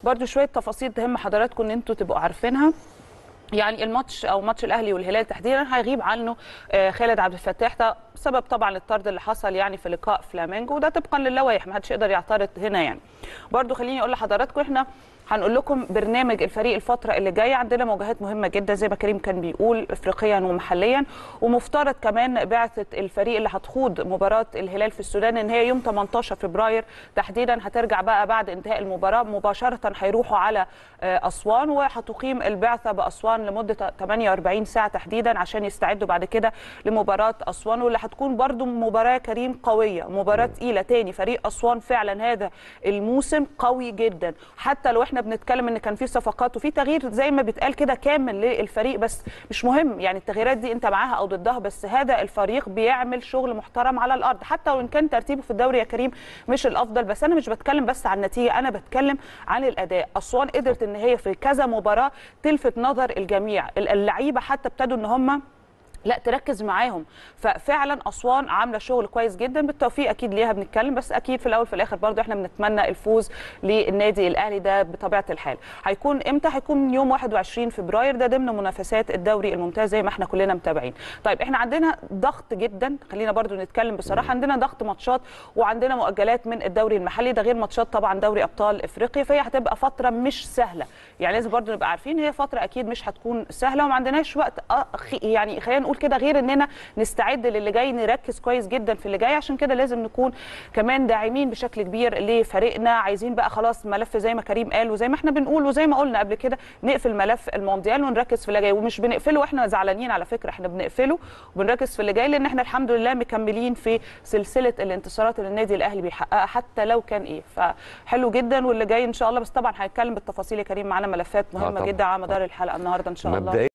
برضو شويه تفاصيل تهم حضراتكم ان انتوا تبقوا عارفينها يعني الماتش او ماتش الاهلي والهلال تحديدا هيغيب عنه آه، خالد عبد الفتاح ده بسبب طبعا الطرد اللي حصل يعني في لقاء فلامينجو وده طبقا للوائح ما حدش يقدر يعترض هنا يعني برضو خليني اقول لحضراتكم احنا هنقول لكم برنامج الفريق الفتره اللي جايه عندنا مواجهات مهمه جدا زي ما كريم كان بيقول افريقيا ومحليا ومفترض كمان بعثه الفريق اللي هتخوض مباراه الهلال في السودان ان هي يوم 18 فبراير تحديدا هترجع بقى بعد انتهاء المباراه مباشره هيروحوا على آه، اسوان وهتقيم البعثه باسوان لمده 48 ساعه تحديدا عشان يستعدوا بعد كده لمباراه اسوان واللي هتكون برضو مباراه كريم قويه مباراه تقيله تاني فريق اسوان فعلا هذا الموسم قوي جدا حتى لو احنا بنتكلم ان كان في صفقات وفي تغيير زي ما بيتقال كده كامل للفريق بس مش مهم يعني التغييرات دي انت معاها او ضدها بس هذا الفريق بيعمل شغل محترم على الارض حتى وان كان ترتيبه في الدوري يا كريم مش الافضل بس انا مش بتكلم بس عن النتيجه انا بتكلم عن الاداء اسوان قدرت ان هي في كذا مباراه تلفت نظر الجميع اللعيبه حتى ابتدوا ان هم لا تركز معاهم ففعلا اسوان عامله شغل كويس جدا بالتوفيق اكيد ليها بنتكلم بس اكيد في الاول في الاخر برضو احنا بنتمنى الفوز للنادي الاهلي ده بطبيعه الحال هيكون امتى هيكون يوم 21 فبراير ده ضمن منافسات الدوري الممتاز زي ما احنا كلنا متابعين طيب احنا عندنا ضغط جدا خلينا برضو نتكلم بصراحه عندنا ضغط ماتشات وعندنا مؤجلات من الدوري المحلي ده غير ماتشات طبعا دوري ابطال افريقيا فهي هتبقى فتره مش سهله يعني لازم برضو نبقى عارفين هي فتره اكيد مش هتكون سهله وما عندناش وقت أخ- يعني خلينا نقول كده غير اننا نستعد للي جاي نركز كويس جدا في اللي جاي عشان كده لازم نكون كمان داعمين بشكل كبير لفريقنا عايزين بقى خلاص ملف زي ما كريم قال وزي ما احنا بنقول وزي ما قلنا قبل كده نقفل ملف المونديال ونركز في اللي جاي ومش بنقفله واحنا زعلانين على فكره احنا بنقفله وبنركز في اللي جاي لان احنا الحمد لله مكملين في سلسله الانتصارات اللي النادي الاهلي بيحققها حتى لو كان ايه فحلو جدا واللي جاي ان شاء الله بس طبعا هنتكلم بالتفاصيل يا كريم معانا ملفات مهمه طبعاً. جدا على مدار الحلقه النهارده ان شاء الله مبدئيا